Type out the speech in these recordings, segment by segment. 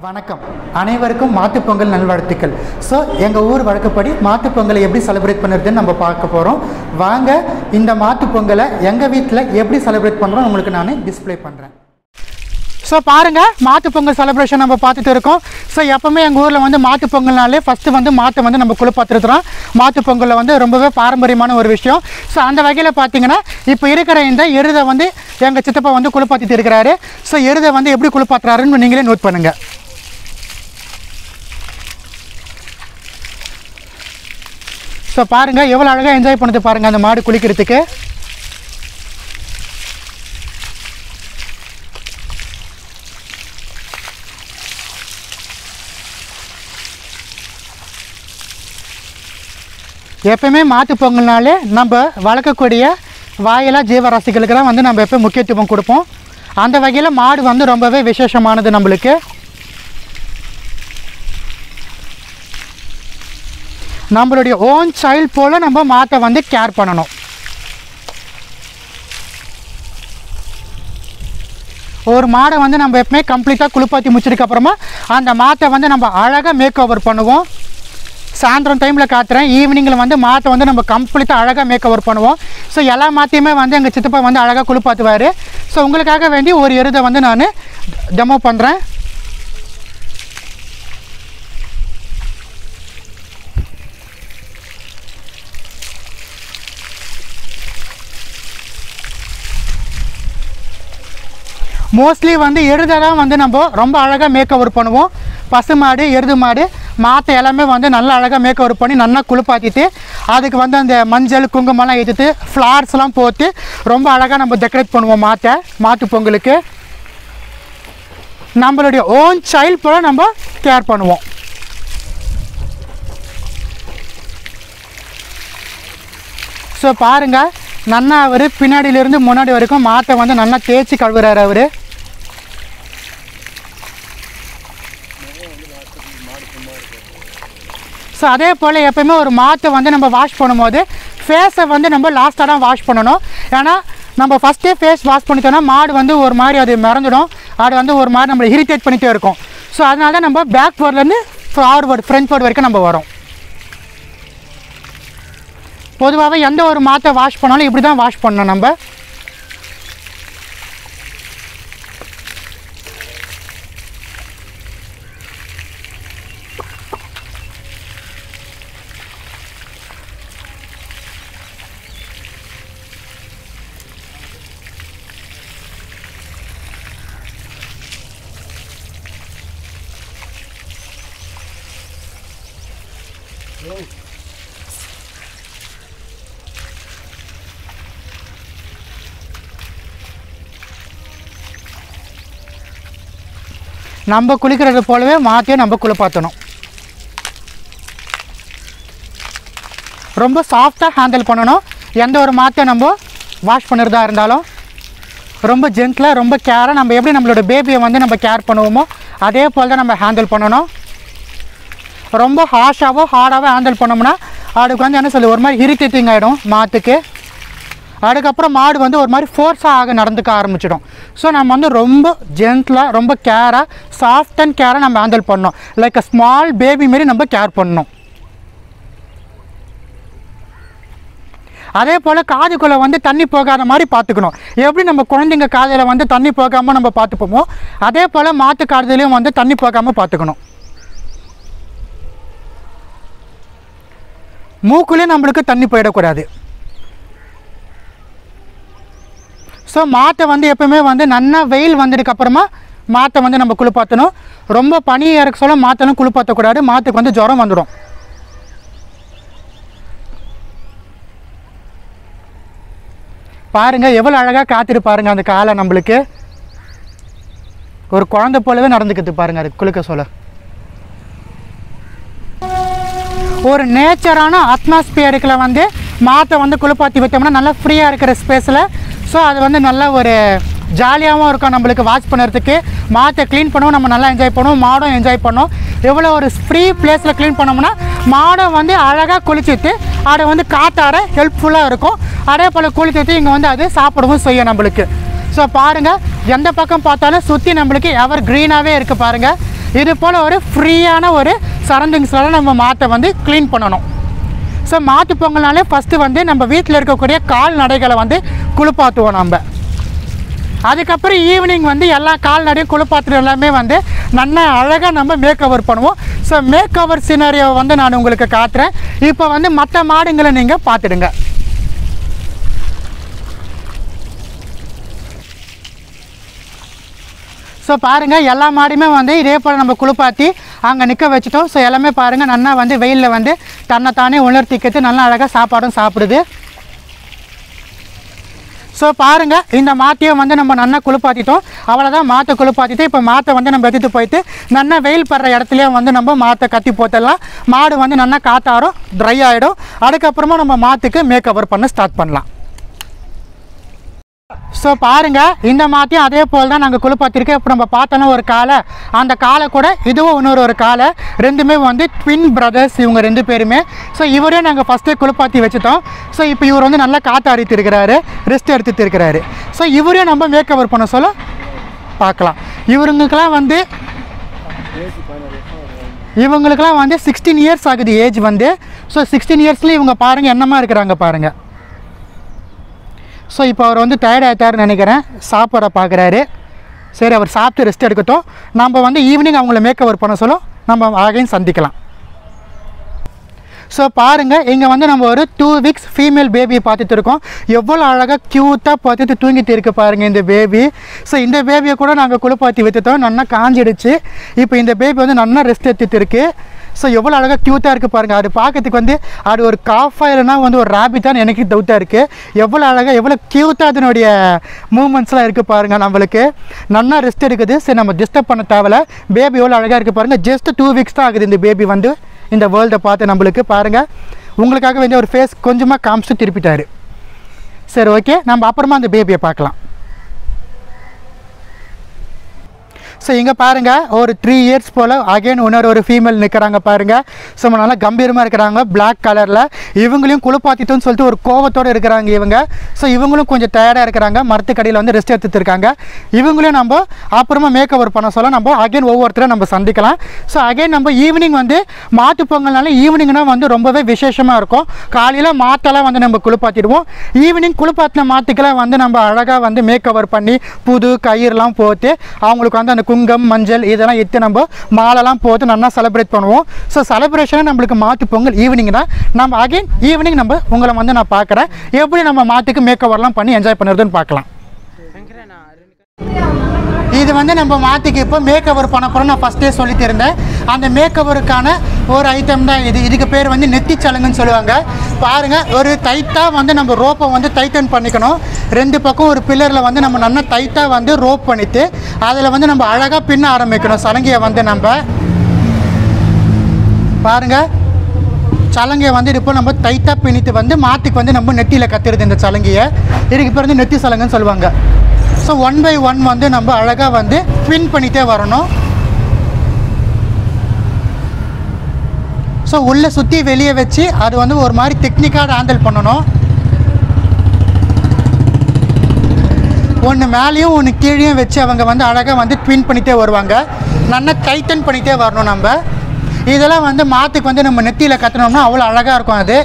வணக்கம் அனைவருக்கும் மாட்டுப் பொங்கல் நல்வாழ்த்துக்கள் ஸோ எங்கள் ஊர் வழக்கப்படி மாட்டுப் பொங்கலை எப்படி செலிப்ரேட் பண்ணுறதுன்னு நம்ம பார்க்க போகிறோம் வாங்க இந்த மாட்டுப் பொங்கலை எங்கள் வீட்டில் எப்படி செலிப்ரேட் பண்ணுறோம் உங்களுக்கு நான் டிஸ்ப்ளே பண்ணுறேன் ஸோ பாருங்கள் மாட்டுப் பொங்கல் செலிப்ரேஷன் நம்ம பார்த்துட்டு இருக்கோம் ஸோ எப்போவுமே எங்கள் ஊரில் வந்து மாட்டுப் பொங்கல்னாலே ஃபஸ்ட்டு வந்து மாட்டை வந்து நம்ம குளிப்பாத்துறதுலாம் மாட்டுப் பொங்கலில் வந்து ரொம்பவே பாரம்பரியமான ஒரு விஷயம் ஸோ அந்த வகையில் பார்த்தீங்கன்னா இப்போ இருக்கிற இந்த எருதை வந்து எங்கள் சித்தப்பா வந்து குளிப்பாத்திட்டு இருக்கிறாரு ஸோ எருதை வந்து எப்படி குளிப்பாத்துறாருன்னு நீங்களே நோட் பண்ணுங்கள் ஸோ பாருங்கள் எவ்வளோ அழகாக என்ஜாய் பண்ணுது பாருங்கள் அந்த மாடு குளிக்கிறதுக்கு எப்பயுமே மாட்டுப் பொங்கல்னாலே நம்ம வளர்க்கக்கூடிய வாயிலா ஜீவராசிகளுக்கெல்லாம் வந்து நம்ம எப்போ முக்கியத்துவம் கொடுப்போம் அந்த வகையில் மாடு வந்து ரொம்பவே விசேஷமானது நம்மளுக்கு நம்மளுடைய ஓன் சைல்ட் போல் நம்ம மாட்டை வந்து கேர் பண்ணணும் ஒரு மாடை வந்து நம்ம எப்பவுமே கம்ப்ளீட்டாக குளிப்பாத்தி முடிச்சதுக்கு அப்புறமா அந்த மாட்டை வந்து நம்ம அழகாக மேக் ஓவர் பண்ணுவோம் சாயந்தரம் டைமில் காத்துறேன் ஈவினிங்கில் வந்து மாட்டை வந்து நம்ம கம்ப்ளீட்டாக அழகாக மேக் ஓவர் பண்ணுவோம் ஸோ எல்லா மாட்டையுமே வந்து எங்கள் சித்தப்பா வந்து அழகாக குளிப்பாத்துவார் ஸோ உங்களுக்காக வேண்டி ஒரு எருதை வந்து நான் டெமோ பண்ணுறேன் மோஸ்ட்லி வந்து எருதை தான் வந்து நம்ம ரொம்ப அழகாக மேக் ஓவர் பண்ணுவோம் பசு மாடு எருது மாடு மாட்டை எல்லாமே வந்து நல்லா அழகாக மேக் ஓவர் பண்ணி நல்லா குளிப்பாத்திட்டு அதுக்கு வந்து அந்த மஞ்சள் குங்குமம்லாம் ஏற்றிட்டு ஃப்ளார்ஸ்லாம் போட்டு ரொம்ப அழகாக நம்ம டெக்கரேட் பண்ணுவோம் மாட்டை மாட்டு பொங்கலுக்கு நம்மளுடைய ஓன் சைல்ட் போல் நம்ம கேர் பண்ணுவோம் ஸோ பாருங்கள் நன்னா அவர் பின்னாடியிலேருந்து முன்னாடி வரைக்கும் மாட்டை வந்து நல்லா தேய்ச்சி கழுவுறாரு அவர் ஸோ அதே போல் எப்பயுமே ஒரு மாட்டை வந்து நம்ம வாஷ் பண்ணும்போது ஃபேஸை வந்து நம்ம லாஸ்ட்டாக தான் வாஷ் பண்ணணும் ஏன்னா நம்ம ஃபஸ்ட்டே ஃபேஸ் வாஷ் பண்ணிட்டோம்னா மாடு வந்து ஒரு மாதிரி அது மறந்துடும் அது வந்து ஒரு மாதிரி நம்மளை இரிட்டேட் பண்ணிகிட்டே இருக்கும் ஸோ அதனால தான் நம்ம பேக் வேர்ட்லேருந்து ஃபார்வர்ட் ஃப்ரண்ட் வேர்ட் வரைக்கும் நம்ம வரோம் பொதுவாகவே எந்த ஒரு மாட்டை வாஷ் பண்ணாலும் இப்படி தான் வாஷ் பண்ணணும் நம்ம நம்ம குளிக்கிறது போலவே மாற்றியும் நம்ம குளிப்பாற்றணும் ரொம்ப சாஃப்டாக ஹேண்டில் பண்ணணும் எந்த ஒரு மாற்றை நம்ம வாஷ் பண்ணுறதா இருந்தாலும் ரொம்ப ஜென்டிலாக ரொம்ப கேராக நம்ம எப்படி நம்மளோட பேபியை வந்து நம்ம கேர் பண்ணுவோமோ அதே போல் தான் நம்ம ஹேண்டில் பண்ணணும் ரொம்ப ஹாஷாவோ ஹார்டாகவோ ஹேண்டில் பண்ணோம்னா அதுக்கு வந்து என்ன சொல்லு ஒரு மாதிரி இரிட்டேட்டிங் ஆகிடும் மாட்டுக்கு அதுக்கப்புறம் மாடு வந்து ஒரு மாதிரி ஃபோர்ஸாக ஆக நடந்துக்க ஆரம்பிச்சிடும் ஸோ நம்ம வந்து ரொம்ப ஜென்டிலாக ரொம்ப கேராக சாஃப்ட் அண்ட் கேராக நம்ம ஹேண்டில் பண்ணணும் லைக் அ ஸ்மால் பேபி மாரி நம்ம கேர் பண்ணணும் அதே போல் காதுக்குள்ளே வந்து தண்ணி போகாத மாதிரி பார்த்துக்கணும் எப்படி நம்ம குழந்தைங்க காதில் வந்து தண்ணி போகாமல் நம்ம பார்த்துப்போமோ அதே போல் மாட்டு காதுலையும் வந்து தண்ணி போகாமல் பார்த்துக்கணும் மூக்குலேயும் நம்மளுக்கு தண்ணி போயிடக்கூடாது ஸோ மாட்டை வந்து எப்பவுமே வந்து நல்லா வெயில் வந்ததுக்கப்புறமா மாட்டை வந்து நம்ம குளிப்பாற்றணும் ரொம்ப பனி இறக்க சொல்ல மாட்டெல்லாம் குளிப்பாற்றக்கூடாது மாட்டுக்கு வந்து ஜுரம் வந்துடும் பாருங்க எவ்வளோ அழகாக காத்துட்டு பாருங்க அந்த காலை நம்மளுக்கு ஒரு குழந்தை போலவே நடந்துக்குது பாருங்க அது குளிக்க சொல்ல ஒரு நேச்சரான அட்மாஸ்பியருக்கில் வந்து மாட்டை வந்து குளிப்பாற்றி விட்டோம்னா நல்லா ஃப்ரீயாக இருக்கிற ஸ்பேஸில் ஸோ அது வந்து நல்ல ஒரு ஜாலியாகவும் இருக்கும் நம்மளுக்கு வாட்ச் பண்ணுறதுக்கு மாட்டை க்ளீன் பண்ணுவோம் நம்ம நல்லா என்ஜாய் பண்ணுவோம் மாடும் என்ஜாய் பண்ணோம் எவ்வளோ ஒரு ஃப்ரீ பிளேஸில் க்ளீன் பண்ணோம்னா மாடும் வந்து அழகாக குளிச்சுட்டு அதை வந்து காட்டார ஹெல்ப்ஃபுல்லாக இருக்கும் அதே போல் குளிச்சுட்டு இங்கே வந்து அது சாப்பிடவும் செய்யும் நம்மளுக்கு ஸோ பாருங்கள் எந்த பக்கம் பார்த்தாலும் சுற்றி நம்மளுக்கு எவர் க்ரீனாகவே இருக்குது பாருங்கள் இது போல் ஒரு ஃப்ரீயான ஒரு சரௌண்டிங்ஸில் நம்ம மாற்றை வந்து க்ளீன் பண்ணணும் ஸோ மாட்டு பொங்கல்னாலே ஃபஸ்ட்டு வந்து நம்ம வீட்டில் இருக்கக்கூடிய கால்நடைகளை வந்து குளிப்பாட்டுவோம் நம்ம அதுக்கப்புறம் ஈவினிங் வந்து எல்லா கால்நடையும் குளிப்பாத்துறது எல்லாமே வந்து நல்லா அழகாக நம்ம மேக் கவர் பண்ணுவோம் ஸோ மேக் கவர் சினாரியோவை வந்து நான் உங்களுக்கு காட்டுறேன் இப்போ வந்து மற்ற மாடுங்களை நீங்கள் பார்த்துடுங்க ஸோ பாருங்கள் எல்லா மாடுமே வந்து இதே போல் நம்ம குளிப்பாத்தி அங்கே நிற்க வச்சுட்டோம் ஸோ எல்லாமே பாருங்கள் நல்லா வந்து வெயிலில் வந்து தன்னைத்தானே உணர்த்திக்கிறது நல்லா அழகாக சாப்பாடும் சாப்பிடுது ஸோ பாருங்கள் இந்த மாட்டையும் வந்து நம்ம நல்லா குளிப்பாத்திட்டோம் அவ்வளோதான் மாட்டை குளிப்பாத்திட்டு இப்போ மாட்டை வந்து நம்ம எடுத்துகிட்டு போயிட்டு நல்லா வெயில் படுற இடத்துலையும் வந்து நம்ம மாட்டை கத்தி போட்டுடலாம் மாடு வந்து நல்லா காத்தாரும் ட்ரை ஆகிடும் அதுக்கப்புறமா நம்ம மாட்டுக்கு மேக் கவர் பண்ண ஸ்டார்ட் பண்ணலாம் ஸோ பாருங்க இந்த மாத்தையும் அதே போல் தான் நாங்கள் குளிப்பாத்திருக்கோம் இப்போ நம்ம பார்த்தோன்னா ஒரு காலை அந்த காலை கூட இதுவும் இன்னொரு ஒரு காலை ரெண்டுமே வந்து ட்வின் பிரதர்ஸ் இவங்க ரெண்டு பேருமே ஸோ இவரே நாங்கள் ஃபஸ்ட்டே குளிப்பாத்தி வச்சுட்டோம் ஸோ இப்போ இவர் வந்து நல்லா காத்தாடித்து இருக்கிறாரு ரெஸ்ட் எடுத்துட்டு இருக்கிறாரு ஸோ இவரே நம்ம மேக் கவர் பண்ண சொல்ல பார்க்கலாம் இவருங்களுக்கெல்லாம் வந்து இவங்களுக்கெல்லாம் வந்து சிக்ஸ்டீன் இயர்ஸ் ஆகுது ஏஜ் வந்து ஸோ சிக்ஸ்டீன் இயர்ஸ்லேயும் இவங்க பாருங்கள் என்னமா இருக்கிறாங்க பாருங்கள் ஸோ இப்போ அவர் வந்து டயர்ட் ஆகிட்டாருன்னு நினைக்கிறேன் சாப்பாடை பார்க்குறாரு சரி அவர் சாப்பிட்டு ரெஸ்ட் எடுக்கட்டும் நம்ம வந்து ஈவினிங் அவங்கள மேக் ஓவர் பண்ண சொல்ல நம்ம அகைன் சந்திக்கலாம் ஸோ பாருங்கள் இங்கே வந்து நம்ம ஒரு டூ வீக்ஸ் ஃபீமேல் பேபியை பார்த்துட்டு இருக்கோம் எவ்வளோ அழகாக க்யூட்டாக பார்த்துட்டு தூங்கிட்டு இருக்கு பாருங்கள் இந்த பேபி ஸோ இந்த பேபியை கூட நாங்கள் குளிப்பாத்தி விற்றுட்டோம் நல்லா காஞ்சிடுச்சு இப்போ இந்த பேபி வந்து நல்லா ரெஸ்ட் எடுத்துட்டு இருக்கு ஸோ எவ்வளோ அழகாக க்யூட்டாக இருக்குது பாருங்கள் அது பார்க்கறதுக்கு வந்து அது ஒரு காஃபா இல்லைனா வந்து ஒரு ரேபிட்டான்னு எனக்கு டவுட்டாக இருக்குது எவ்வளோ அழகாக எவ்வளோ க்யூட்டாக அதனுடைய மூமெண்ட்ஸ்லாம் இருக்குது பாருங்கள் நம்மளுக்கு நல்லா ரெஸ்ட் எடுக்குது சரி நம்ம டிஸ்டர்ப் பண்ண தேவையில்ல பேபி எவ்வளோ அழகாக இருக்குது பாருங்கள் ஜஸ்ட் டூ வீக்ஸ் தான் ஆகுது இந்த பேபி வந்து இந்த வேர்ல்டை பார்த்து நம்மளுக்கு பாருங்கள் உங்களுக்காக வேண்டிய ஒரு ஃபேஸ் கொஞ்சமாக காமிச்சு திருப்பிட்டாரு சரி ஓகே நம்ம அப்புறமா அந்த பேபியை பார்க்கலாம் ஸோ இங்கே பாருங்கள் ஒரு த்ரீ இயர்ஸ் போல் அகைன் இன்னொரு ஒரு ஃபீமேல் நிற்கிறாங்க பாருங்கள் ஸோ நல்லா கம்பீரமாக இருக்கிறாங்க Black கலரில் இவங்களையும் குளிப்பாத்திட்டோன்னு சொல்லிட்டு ஒரு கோவத்தோடு இருக்கிறாங்க இவங்க ஸோ இவங்களும் கொஞ்சம் டயர்டாக இருக்கிறாங்க மரத்துக்கடியில் வந்து ரெஸ்ட் எடுத்துட்டு இருக்காங்க இவங்களையும் நம்ம அப்புறமா மேக் ஓவர் பண்ண சொல்ல நம்ம அகைன் ஒவ்வொருத்தரும் நம்ம சந்திக்கலாம் ஸோ அகைன் நம்ம ஈவினிங் வந்து மாட்டு பொங்கல்னால ஈவினிங்னா வந்து ரொம்பவே விசேஷமாக இருக்கும் காலையில் மாட்டெல்லாம் வந்து நம்ம குளிப்பாத்திடுவோம் ஈவினிங் குளிப்பாத்தின மாட்டுக்கெல்லாம் வந்து நம்ம அழகாக வந்து மேக் ஓவர் பண்ணி புது கயிறுலாம் போட்டு அவங்களுக்கு வந்து அந்த குங்கம் மஞ்சள் இதெல்லாம் இட்டு நம்ம மாலைலாம் போட்டு நல்லா செலிப்ரேட் பண்ணுவோம் ஸோ செலிப்ரேஷனே நம்மளுக்கு மாட்டு பொங்கல் ஈவினிங் தான் நம்ம அகைன் ஈவினிங் நம்ம உங்களை வந்து நான் பார்க்குறேன் எப்படி நம்ம மாட்டுக்கு மேக் ஓவர்லாம் பண்ணி என்ஜாய் பண்ணுறதுன்னு பார்க்கலாம் இது வந்து நம்ம மாட்டுக்கு இப்போ மேக் ஓவர் பண்ண போகிறோம் நான் ஃபஸ்ட்டே சொல்லிட்டு இருந்தேன் அந்த மேக் ஓவருக்கான ஒரு ஐட்டம் தான் இது இதுக்கு பேர் வந்து நெத்தி சலங்குன்னு சொல்லுவாங்க பாருங்கள் ஒரு டைட்டாக வந்து நம்ம ரோப்பை வந்து டைட்டன் பண்ணிக்கணும் ரெண்டு பக்கம் ஒரு பில்லரில் வந்து நம்ம நல்லா டைட்டாக வந்து ரோப் பண்ணிவிட்டு அதில் வந்து நம்ம அழகாக பின்ன ஆரம்பிக்கணும் சலங்கையை வந்து நம்ம பாருங்கள் சலங்கையை வந்து இப்போ நம்ம டைட்டாக பின்னிட்டு வந்து மாட்டுக்கு வந்து நம்ம நெத்தியில் கத்துறது இந்த சலங்கையை இதுக்கு பேர் வந்து நெத்தி சலங்குன்னு சொல்லுவாங்க ஸோ ஒன் பை ஒன் வந்து நம்ம அழகாக வந்து பின் பண்ணிகிட்டே வரணும் ஸோ உள்ளே சுற்றி வெளியே வச்சு அது வந்து ஒரு மாதிரி டெக்னிக்காக ஹேண்டில் பண்ணணும் ஒன்று மேலேயும் ஒன்று கீழேயும் வச்சு அவங்க வந்து அழகாக வந்து ட்வின் பண்ணிகிட்டே வருவாங்க நல்லா டைட்டன் பண்ணிகிட்டே வரணும் நம்ம இதெல்லாம் வந்து மாட்டுக்கு வந்து நம்ம நெத்தியில் கற்றுனோம்னா அவ்வளோ அழகாக இருக்கும் அது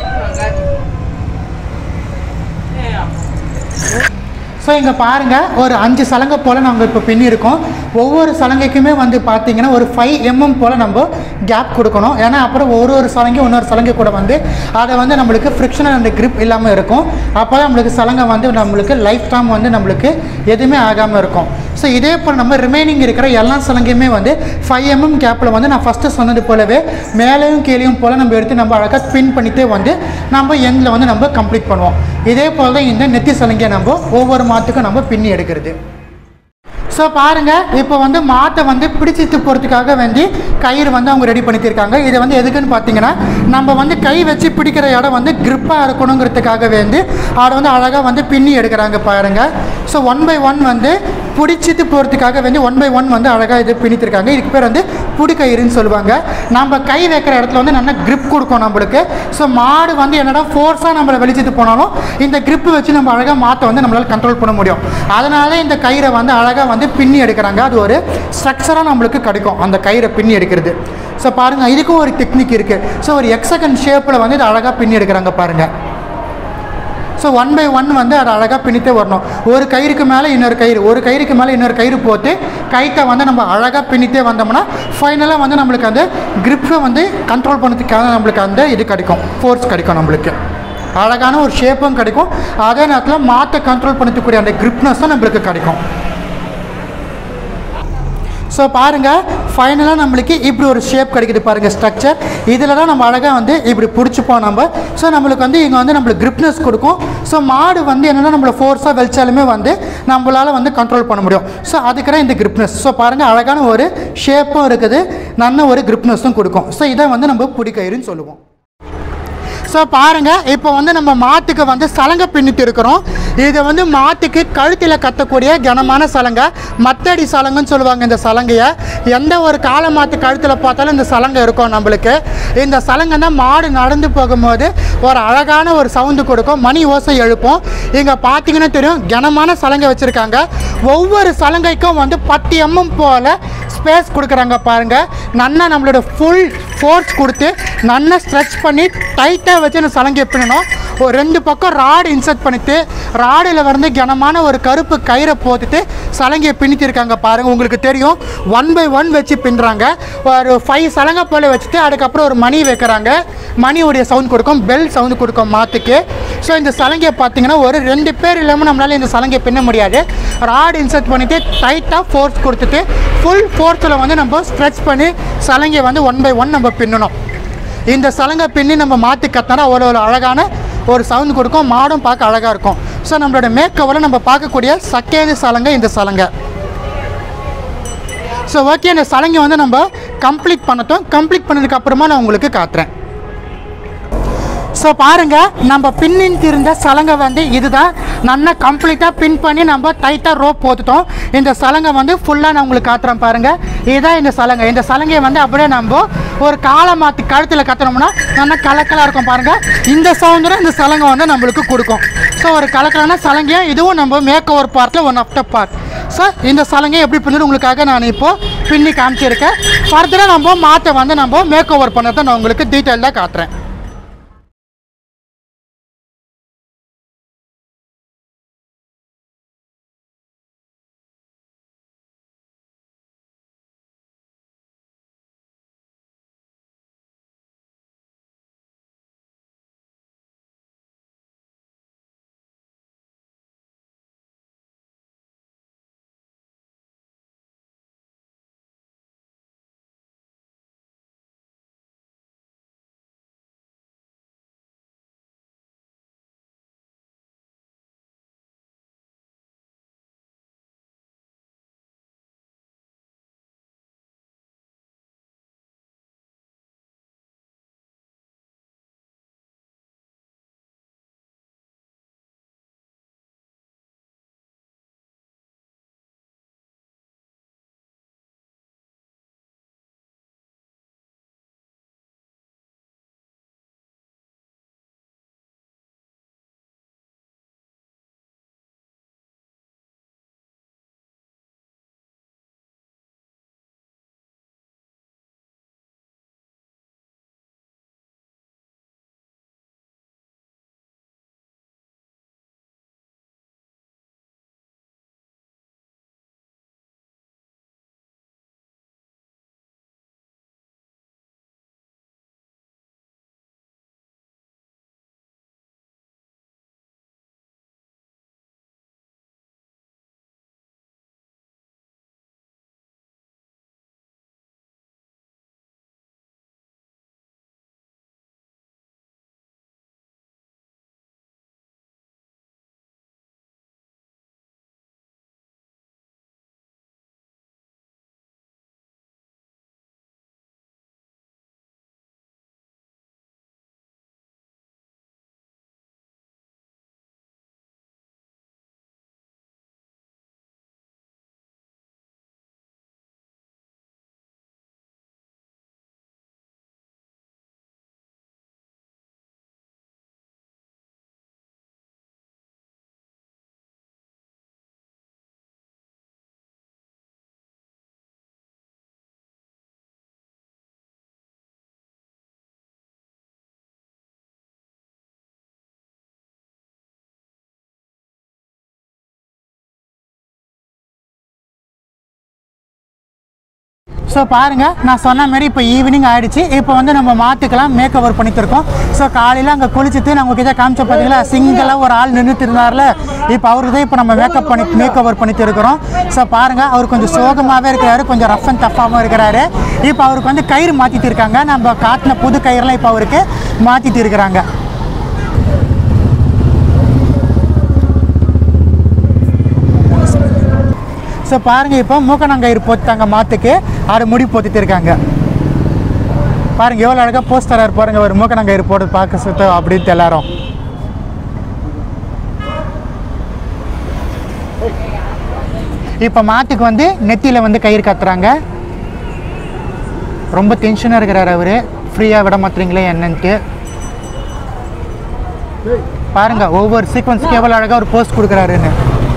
ஸோ இங்கே பாருங்கள் ஒரு அஞ்சு சலங்கை போல் நாங்கள் இப்போ பின்னிருக்கோம் ஒவ்வொரு சலங்கைக்குமே வந்து பார்த்தீங்கன்னா ஒரு ஃபைவ் எம்எம் போல் நம்ம கேப் கொடுக்கணும் ஏன்னா அப்புறம் ஒரு ஒரு சலங்கையும் இன்னொரு சலங்கை கூட வந்து அதை வந்து நம்மளுக்கு ஃப்ரிக்ஷனல் அந்த grip இல்லாமல் இருக்கும் அப்போ தான் நம்மளுக்கு சலங்கை வந்து நம்மளுக்கு லைஃப் டைம் வந்து நம்மளுக்கு எதுவுமே ஆகாமல் இருக்கும் ஸோ இதே போல் நம்ம ரிமைனிங் இருக்கிற எல்லா சலங்கையுமே வந்து ஃபைவ் எம்எம் கேப்பில் வந்து நான் ஃபஸ்ட்டு சொன்னது போலவே மேலேயும் கீழேயும் போல் நம்ம எடுத்து நம்ம அழகாக ஸ்பின் பண்ணிட்டே வந்து நம்ம எண்டில் வந்து நம்ம கம்ப்ளீட் பண்ணுவோம் இதே போல் தான் இந்த நெத்தி சலங்கையை நம்ம ஒவ்வொரு மாட்டுக்கும் நம்ம பின்னி எடுக்கிறது ஸோ பாருங்கள் இப்போ வந்து மாட்டை வந்து பிடிச்சிட்டு போகிறதுக்காக வேண்டி கயிறு வந்து அவங்க ரெடி பண்ணித்திருக்காங்க இதை வந்து எதுக்குன்னு பார்த்தீங்கன்னா நம்ம வந்து கை வச்சு பிடிக்கிற இடம் வந்து grip-ஆ இருக்கணுங்கிறதுக்காக வேண்டி அதை வந்து அழகாக வந்து பின்னி எடுக்கிறாங்க பாருங்கள் ஸோ ஒன் பை ஒன் வந்து பிடிச்சிட்டு போகிறதுக்காக வந்து ஒன் பை ஒன் வந்து அழகாக இது பிணித்திருக்காங்க இதுக்கு பேர் வந்து புடிக்கயிறுன்னு சொல்லுவாங்க நம்ம கை வைக்கிற இடத்துல வந்து நல்லா grip கொடுக்கும் நம்மளுக்கு ஸோ மாடு வந்து என்னடா ஃபோர்ஸாக நம்மளை வெளிச்சிட்டு போனாலும் இந்த grip வச்சு நம்ம அழகாக மாட்டை வந்து நம்மளால் கண்ட்ரோல் பண்ண முடியும் அதனால இந்த கயிறை வந்து அழகாக வந்து பின்னி எடுக்கிறாங்க அது ஒரு ஸ்ட்ரக்சராக நம்மளுக்கு கிடைக்கும் அந்த கயிறை பின்னி எடுக்கிறது ஸோ பாருங்கள் இதுக்கும் ஒரு டெக்னிக் இருக்குது ஸோ ஒரு எக்ஸகன் ஷேப்பில் வந்து இது அழகாக பின்னி எடுக்கிறாங்க பாருங்கள் ஸோ ஒன் பை ஒன் வந்து அதை அழகாக பின்னிட்டே வரணும் ஒரு கயிறுக்கு மேலே இன்னொரு கயிறு ஒரு கயிறுக்கு மேலே இன்னொரு கயிறு போட்டு கைத்தை வந்து நம்ம அழகாக பின்னிட்டே வந்தோம்னா ஃபைனலாக வந்து நம்மளுக்கு அந்த grip-அ வந்து கண்ட்ரோல் பண்ணதுக்காக நம்மளுக்கு அந்த இது கிடைக்கும் ஃபோர்ஸ் கிடைக்கும் நம்மளுக்கு அழகான ஒரு ஷேப்பும் கிடைக்கும் அதே நேரத்தில் மாற்ற கண்ட்ரோல் பண்ணக்கூடிய அந்த கிரிப்னஸும் நம்மளுக்கு கிடைக்கும் ஸோ பாருங்கள் ஃபைனலாக நம்மளுக்கு இப்படி ஒரு ஷேப் கிடைக்குது பாருங்கள் ஸ்ட்ரக்சர் இதில் தான் நம்ம அழகாக வந்து இப்படி பிடிச்சிப்போம் நம்ம ஸோ நம்மளுக்கு வந்து இங்கே வந்து நம்மளுக்கு கிரிப்னஸ் கொடுக்கும் ஸோ மாடு வந்து என்னென்னா நம்மளை ஃபோர்ஸாக வெளிச்சாலுமே வந்து நம்மளால் வந்து கண்ட்ரோல் பண்ண முடியும் ஸோ அதுக்கு தான் இந்த கிரிப்னஸ் ஸோ பாருங்கள் அழகான ஒரு ஷேப்பும் இருக்குது நல்ல ஒரு கிரிப்னஸும் கொடுக்கும் ஸோ இதை வந்து நம்ம பிடிக்கயிறுன்னு சொல்லுவோம் ஸோ பாருங்கள் இப்போ வந்து நம்ம மாட்டுக்கு வந்து சலங்கை பின்னிட்டு இருக்கிறோம் இது வந்து மாட்டுக்கு கழுத்தில் கட்டக்கூடிய கனமான சலங்கை மத்தடி சலங்குன்னு சொல்லுவாங்க இந்த சலங்கையை எந்த ஒரு காளை மாட்டு கழுத்தில் பார்த்தாலும் இந்த சலங்கை இருக்கும் நம்மளுக்கு இந்த சலங்கை தான் மாடு நடந்து போகும்போது ஒரு அழகான ஒரு சவுண்டு கொடுக்கும் மணி ஓசை எழுப்போம் இங்கே பார்த்தீங்கன்னா தெரியும் கனமான சலங்கை வச்சுருக்காங்க ஒவ்வொரு சலங்கைக்கும் வந்து பத்து எம்எம் போல் ஸ்பேஸ் கொடுக்குறாங்க பாருங்க நன்னா நம்மளோட ஃபுல் ஃபோர்ஸ் கொடுத்து நன்னா ஸ்ட்ரெச் பண்ணி டைட்டாக வச்சு அந்த சலங்கை பின்னணும் ஒரு ரெண்டு பக்கம் ராடு இன்சர்ட் பண்ணிட்டு ராடில் வந்து கனமான ஒரு கருப்பு கயிறை போட்டுட்டு சலங்கையை பின்னித்திருக்காங்க பாருங்க உங்களுக்கு தெரியும் ஒன் பை ஒன் வச்சு பின்னுறாங்க ஒரு ஃபைவ் சலங்கை போல வச்சுட்டு அதுக்கப்புறம் ஒரு மணி வைக்கிறாங்க மணியோடைய சவுண்ட் கொடுக்கும் பெல் சவுண்ட் கொடுக்கும் மாற்றுக்கு ஸோ இந்த சலங்கையை பார்த்தீங்கன்னா ஒரு ரெண்டு பேர் இல்லாமல் நம்மளால இந்த சலங்கையை பின்ன முடியாது ராட் இன்சர்ட் பண்ணிவிட்டு டைட்டாக ஃபோர்ஸ் கொடுத்துட்டு ஃபுல் ஃபோர்ஸில் வந்து நம்ம ஸ்ட்ரெச் பண்ணி சலங்கையை வந்து ஒன் பை ஒன் நம்ம பின்னணும் இந்த சலங்கை பின்னி நம்ம மாற்றி கத்தினா அவ்வளோ ஒரு அழகான ஒரு சவுண்ட் கொடுக்கும் மாடும் பார்க்க அழகாக இருக்கும் ஸோ நம்மளோட மேக்கவரில் நம்ம பார்க்கக்கூடிய சக்கேது சலங்கை இந்த சலங்கை ஸோ ஓகே இந்த சலங்கை வந்து நம்ம கம்ப்ளீட் பண்ணட்டும் கம்ப்ளீட் பண்ணதுக்கு அப்புறமா நான் உங்களுக்கு காட்டுறேன் ஸோ பாருங்க நம்ம பின்னின் இருந்த சலங்கை வந்து இதுதான் நல்லா கம்ப்ளீட்டாக பின் பண்ணி நம்ம டைட்டாக ரோப் போட்டுட்டோம் இந்த சலங்கை வந்து ஃபுல்லாக நான் உங்களுக்கு காட்டுறேன் பாருங்க இதுதான் இந்த சலங்கை இந்த சலங்கையை வந்து அப்படியே நம்ம ஒரு காலை மாற்றி கழுத்தில் கத்துனோம்னா நல்லா கலக்கலாக இருக்கும் பாருங்க இந்த சவுண்டு தான் இந்த சலங்கை வந்து நம்மளுக்கு கொடுக்கும் ஸோ ஒரு கலக்கலான சலங்கையை இதுவும் நம்ம மேக் ஓவர் பார்ட்டில் one of the part so இந்த சலங்கை எப்படி பின்னு உங்களுக்காக நான் இப்போது பின்னி காமிச்சிருக்கேன் ஃபர்தராக நம்ம மாற்ற வந்து நம்ம மேக் ஓவர் பண்ணதை நான் உங்களுக்கு டீட்டெயிலாக காட்டுறேன் ஸோ பாருங்கள் நான் சொன்ன மாதிரி இப்போ ஈவினிங் ஆயிடுச்சு இப்போ வந்து நம்ம மாட்டுக்கெல்லாம் மேக் ஓவர் பண்ணிட்டு இருக்கோம் ஸோ காலையில் அங்கே குளிச்சுட்டு நான் உங்ககிட்ட காமிச்ச பார்த்தீங்களா சிங்கிளாக ஒரு ஆள் நின்றுட்டு இருந்தார்ல இப்போ அவருக்கு தான் இப்போ நம்ம மேக்கப் பண்ணி மேக் ஓவர் பண்ணிட்டு இருக்கிறோம் ஸோ பாருங்கள் அவர் கொஞ்சம் சோகமாகவே இருக்கிறாரு கொஞ்சம் ரஃப் அண்ட் டஃப்பாகவும் இருக்கிறாரு இப்போ அவருக்கு வந்து கயிறு மாற்றிட்டு இருக்காங்க நம்ம காட்டின புது கயிறுலாம் இப்போ அவருக்கு மாற்றிட்டு இருக்கிறாங்க ஸோ பாருங்க இப்போ மூக்கணங்கயிறு போட்டாங்க மாட்டுக்கு ஆறு முடி போட்டுட்டு இருக்காங்க பாருங்க எவ்வளோ அழகாக போஸ்ட் தராரு பாருங்க ஒரு மூக்கணங்கயிறு போட்டு பார்க்க சுத்தம் அப்படின்ட்டு எல்லாரும் இப்போ மாட்டுக்கு வந்து நெத்தியில் வந்து கயிறு கத்துறாங்க ரொம்ப டென்ஷனாக இருக்கிறாரு அவர் ஃப்ரீயாக விட மாட்டீங்களே என்னன்ட்டு பாருங்க ஒவ்வொரு சீக்வன்ஸ்க்கு எவ்வளோ அழகாக ஒரு போஸ்ட் கொடுக்குறாருன்னு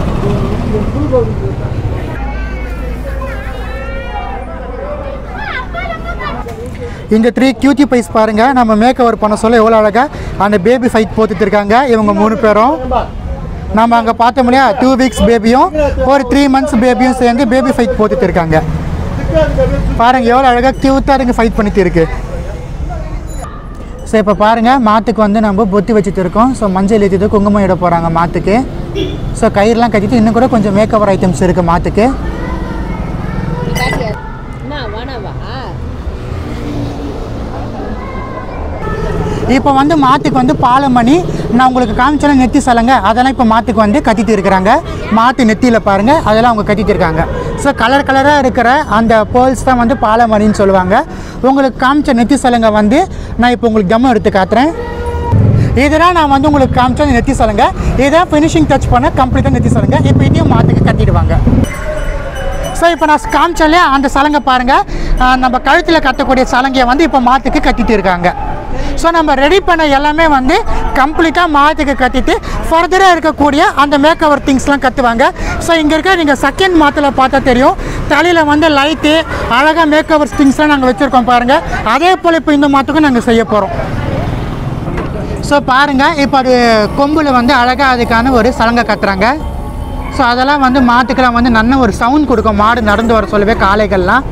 இந்த த்ரீ கியூட்டி பைஸ் பாருங்க நம்ம மேக் ஓவர் பண்ண சொல்ல எவ்வளோ அழகா அந்த பேபி ஃபைட் போட்டுட்டு இருக்காங்க இவங்க மூணு பேரும் நம்ம அங்கே பார்த்தோம் இல்லையா டூ வீக்ஸ் பேபியும் ஒரு த்ரீ மந்த்ஸ் பேபியும் சேர்ந்து பேபி ஃபைட் போட்டுட்டு இருக்காங்க பாருங்க எவ்வளோ அழகாக க்யூட்டாக இருக்கு ஃபைட் பண்ணிட்டு இருக்கு ஸோ இப்போ பாருங்கள் மாட்டுக்கு வந்து நம்ம பொத்தி வச்சுட்டு இருக்கோம் ஸோ மஞ்சள் ஏற்றிட்டு குங்குமம் இட போகிறாங்க மாட்டுக்கு ஸோ கயிறுலாம் கட்டிட்டு இன்னும் கூட கொஞ்சம் மேக் ஓவர் ஐட்டம்ஸ் இருக்குது மாட்டுக்கு காட்டியா என்ன வேணாவா இப்போ வந்து மாட்டுக்கு வந்து பாலமணி நான் உங்களுக்கு காமிச்சோன்னா நெத்தி சலங்க அதெல்லாம் இப்போ மாட்டுக்கு வந்து கட்டிட்டு இருக்கிறாங்க மாட்டு நெத்தியில் பாருங்கள் அதெல்லாம் அவங்க கட்டிட்டு இருக்காங்க ஸோ கலர் கலராக இருக்கிற அந்த பேர்ல்ஸ் தான் வந்து பாலமணின்னு சொல்லுவாங்க உங்களுக்கு காமிச்ச நெத்தி சலங்கை வந்து நான் இப்போ உங்களுக்கு ஜம்மு எடுத்து காட்டுறேன் இதெல்லாம் நான் வந்து உங்களுக்கு காமிச்ச அந்த நெத்தி சலங்கை இதான் ஃபினிஷிங் டச் பண்ண கம்ப்ளீட்டாக நெத்தி சலங்கை இப்போ இதையும் மாட்டுக்கு கட்டிடுவாங்க ஸோ இப்போ நான் காமிச்சாலே அந்த சலங்கை பாருங்கள் ஆஹ் நம்ம கழுத்தில் கட்டக்கூடிய சலங்கையை வந்து இப்போ மாட்டுக்கு கட்டிட்டு இருக்காங்க ஸோ நம்ம ரெடி பண்ண எல்லாமே வந்து கம்ப்ளீட்டாக மாட்டுக்கு கட்டிட்டு ஃபர்தராக இருக்கக்கூடிய அந்த மேக் ஓவர் திங்ஸ்லாம் கட்டுவாங்க ஸோ இங்கே இருக்க நீங்கள் செகண்ட் மாத்தில் பார்த்தா தெரியும் தலையில் வந்து லைட்டு அழகாக மேக் ஓவர் திங்ஸ்லாம் நாங்கள் வச்சுருக்கோம் பாருங்கள் அதே போல் இப்போ இந்த மாட்டுக்கும் நாங்கள் செய்ய போகிறோம் ஸோ பாருங்கள் இப்போ அது கொம்பில் வந்து அழகாக அதுக்கான ஒரு சலங்கை கட்டுறாங்க ஸோ அதெல்லாம் வந்து மாட்டுக்கெல்லாம் வந்து நல்ல ஒரு சவுண்ட் கொடுக்கும் மாடு நடந்து வர சொல்லவே காளைகள்லாம்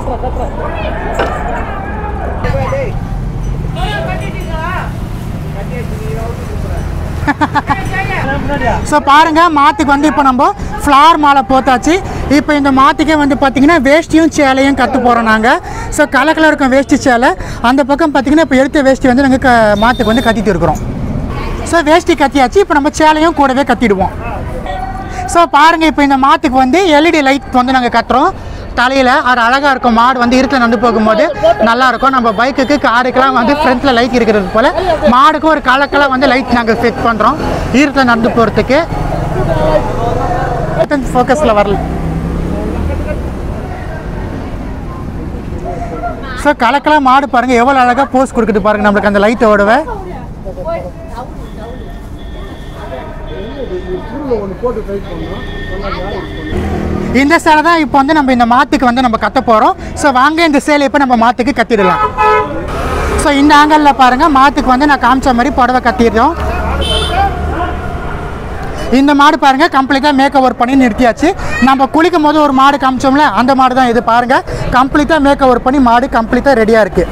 ஸோ பாருங்க மாட்டுக்கு வந்து இப்போ நம்ம ஃப்ளார் மாலை போட்டாச்சு இப்போ இந்த மாட்டுக்கே வந்து பார்த்தீங்கன்னா வேஷ்டியும் சேலையும் கற்று போகிறோம் நாங்கள் ஸோ கலர் கலர் இருக்கும் வேஷ்டி சேலை அந்த பக்கம் பார்த்தீங்கன்னா இப்போ எடுத்த வேஷ்டி வந்து நாங்கள் க மாட்டுக்கு வந்து கட்டிட்டு இருக்கிறோம் ஸோ வேஷ்டி கட்டியாச்சு இப்போ நம்ம சேலையும் கூடவே கட்டிடுவோம் ஸோ பாருங்கள் இப்போ இந்த மாட்டுக்கு வந்து எல்இடி லைட் வந்து நாங்கள் கட்டுறோம் தலையில் அது அழகாக இருக்கும் மாடு வந்து இருட்டில் நடந்து போகும்போது நல்லா இருக்கும் நம்ம பைக்குக்கு காருக்கெல்லாம் வந்து ஃப்ரண்ட்டில் லைட் இருக்கிறது போல் மாடுக்கும் ஒரு கலக்கெல்லாம் வந்து லைட் நாங்கள் ஃபிட் பண்ணுறோம் இருட்டில் நடந்து போகிறதுக்கு ஃபோக்கஸில் வரல ஸோ கலக்கெல்லாம் மாடு பாருங்கள் எவ்வளோ அழகாக போஸ் கொடுக்குது பாருங்கள் நம்மளுக்கு அந்த லைட்டை ஓடவே இந்த சேலை தான் இப்போ வந்து நம்ம இந்த மாட்டுக்கு வந்து நம்ம கட்ட போகிறோம் ஸோ வாங்க இந்த சேலை இப்போ நம்ம மாட்டுக்கு கட்டிடலாம் ஸோ இந்த ஆங்கிளில் பாருங்கள் மாட்டுக்கு வந்து நான் காமிச்ச மாதிரி புடவை கட்டிடுறோம் இந்த மாடு பாருங்க கம்ப்ளீட்டாக மேக் ஓவர் பண்ணி நிறுத்தியாச்சு நம்ம குளிக்கும் போது ஒரு மாடு காமிச்சோம்ல அந்த மாடு தான் இது பாருங்க கம்ப்ளீட்டாக மேக் ஓவர் பண்ணி மாடு கம்ப்ளீட்டாக ரெடியாக இருக்கு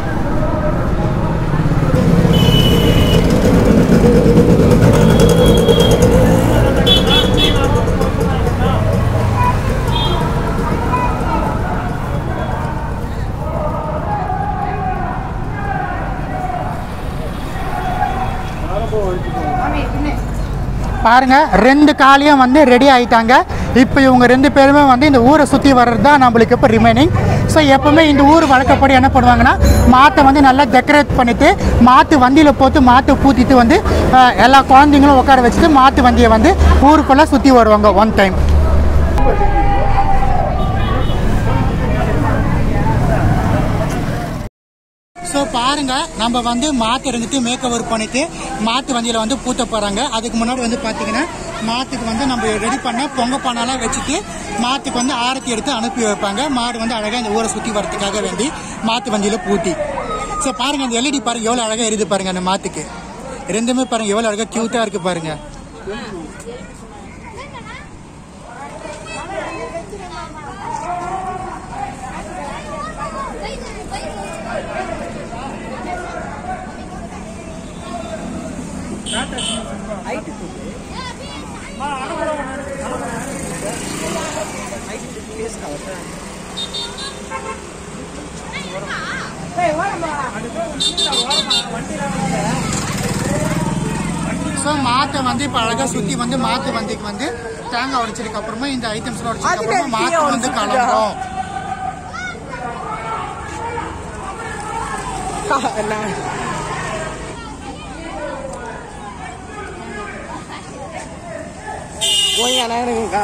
பாருங்க ரெண்டு காலையும் வந்து ரெடி ஆயிட்டாங்க இப்போ இவங்க ரெண்டு பேருமே வந்து இந்த ஊரை சுற்றி வர்றது தான் நம்மளுக்கு இப்போ ரிமைனிங் ஸோ எப்பவுமே இந்த ஊர் வழக்கப்படி என்ன பண்ணுவாங்கன்னா மாட்டை வந்து நல்லா டெக்கரேட் பண்ணிட்டு மாட்டு வண்டியில் போட்டு மாட்டு பூத்திட்டு வந்து அஹ், எல்லா குழந்தைங்களும் உட்கார வச்சுட்டு மாட்டு வண்டியை வந்து ஊருக்குள்ளே சுற்றி வருவாங்க ஒன் டைம் ஸோ பாருங்க நம்ம வந்து மாட்டு இருந்துட்டு மேக் ஓவர் பண்ணிட்டு மாட்டு வண்டியில் வந்து பூத்த போறாங்க அதுக்கு முன்னாடி வந்து பார்த்தீங்கன்னா மாட்டுக்கு வந்து நம்ம ரெடி பண்ண பொங்க பானைலாம் வச்சுட்டு மாட்டுக்கு வந்து ஆரத்தி எடுத்து அனுப்பி வைப்பாங்க மாடு வந்து அழகாக இந்த ஊரை சுற்றி வரதுக்காக வேண்டி மாட்டு வண்டியில் பூட்டி ஸோ பாருங்க அந்த எல்இடி பாருங்க எவ்வளோ அழகாக எரியுது பாருங்க அந்த மாட்டுக்கு ரெண்டுமே பாருங்க எவ்வளோ அழகாக க்யூட்டாக இருக்கு பாருங்க ஸோ மாத்தை வந்து இப்போ அழகாக சுற்றி வந்து மாத்து வண்டிக்கு வந்து தேங்காய் உடைச்சதுக்கு அப்புறமா இந்த ஐட்டம்ஸ்லாம் உடைச்சதுக்கு அப்புறமா மாத்து வந்து கிளம்புறோம் போய் எனக்குக்கா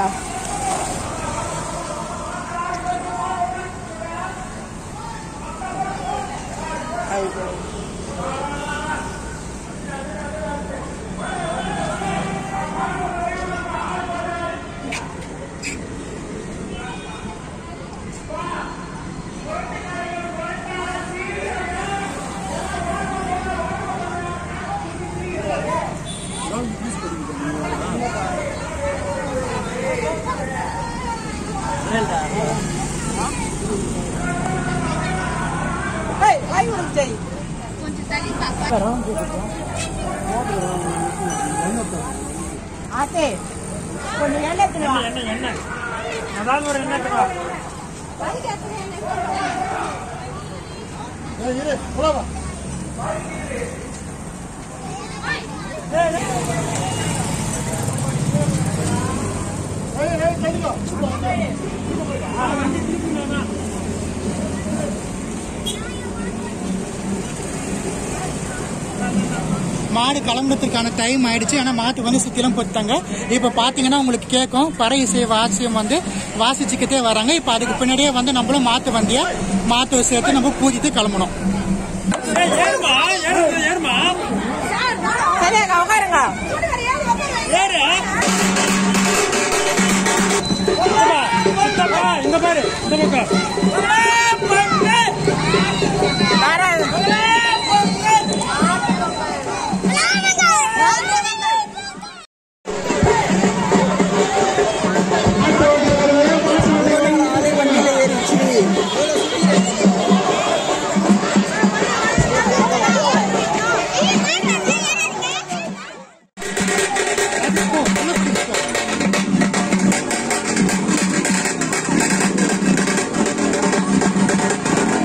ஆத்தே கொஞ்சம் எண்ணெய் எடுத்துட்டு வா. என்ன என்ன அதாவது ஒரு என்ன மாடு கிளம்புறதுக்கான டைம் ஆயிடுச்சு ஆனால் மாட்டு வந்து சுற்றிலும் போட்டாங்க இப்போ பார்த்தீங்கன்னா உங்களுக்கு கேட்கும் பறை இசை வாசியம் வந்து வாசிச்சுக்கிட்டே வராங்க இப்போ அதுக்கு பின்னாடியே வந்து நம்மளும் மாட்டு வண்டியை மாட்டு சேர்த்து நம்ம பூஜித்து கிளம்பணும் ஏறுமா ஏறு ஏறுமா சரி அக்கா உட்காருங்க ஏறு சித்தப்பா, சித்தப்பா, இங்க பாரு இந்த பக்கம் ஆ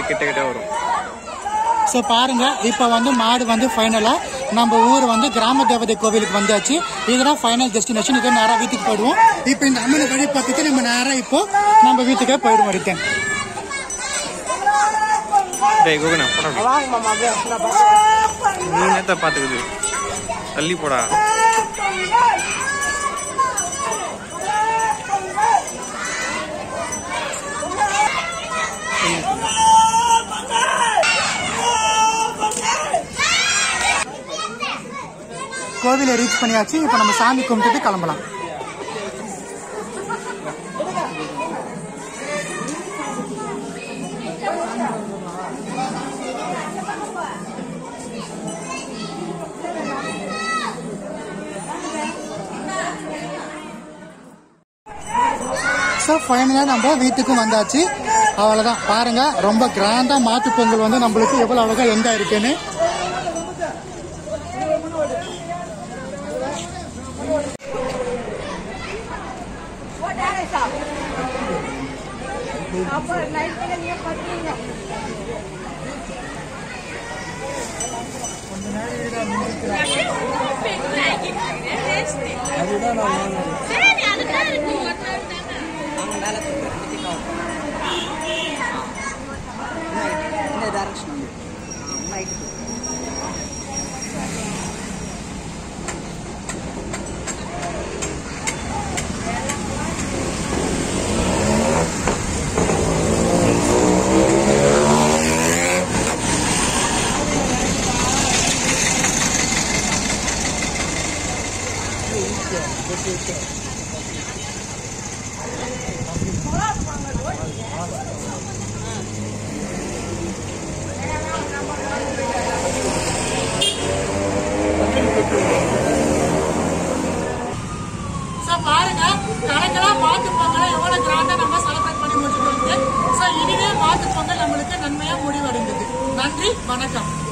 கிட்ட கிட்ட வரும் ஸோ பாருங்க இப்போ வந்து மாடு வந்து ஃபைனலாக நம்ம ஊர் வந்து கிராம தேவதை கோவிலுக்கு வந்தாச்சு இதுதான் ஃபைனல் டெஸ்டினேஷன் இதோ நேராக வீட்டுக்கு போயிடுவோம் இப்போ இந்த அம்மனை வழி பார்த்துட்டு நம்ம நேராக இப்போ நம்ம வீட்டுக்கே போயிடுவோம் இருக்கேன் டேய் கோகுனா போடா வாங்க மாமா அப்படியே இந்த பா. நீ நேத்த பாத்துக்குது தள்ளி போடா கோவிலை ரீச் பண்ணியாச்சு இப்போ நம்ம சாமி கும்பிட்டுட்டு கிளம்பலாம் ஸோ ஃபைனலாக நம்ம வீட்டுக்கும் வந்தாச்சு அவ்வளோதான் பாருங்க ரொம்ப கிராண்டாக மாட்டு பொங்கல் வந்து நம்மளுக்கு எவ்வளோ அழகாக எந்த இருக்குன்னு போட்டாரே சாப். அப்ப நைட்ல நீங்க படுத்தீங்க ஸோ பாருங்க கணக்கெல்லாம் மாட்டு பொங்கலை எவ்வளோ கிராண்டாக நம்ம செலிப்ரேட் பண்ணி முடிச்சுட்டு ஸோ இதுவே மாட்டு பொங்கல் நம்மளுக்கு நன்மையாக முடிவடைந்தது நன்றி வணக்கம்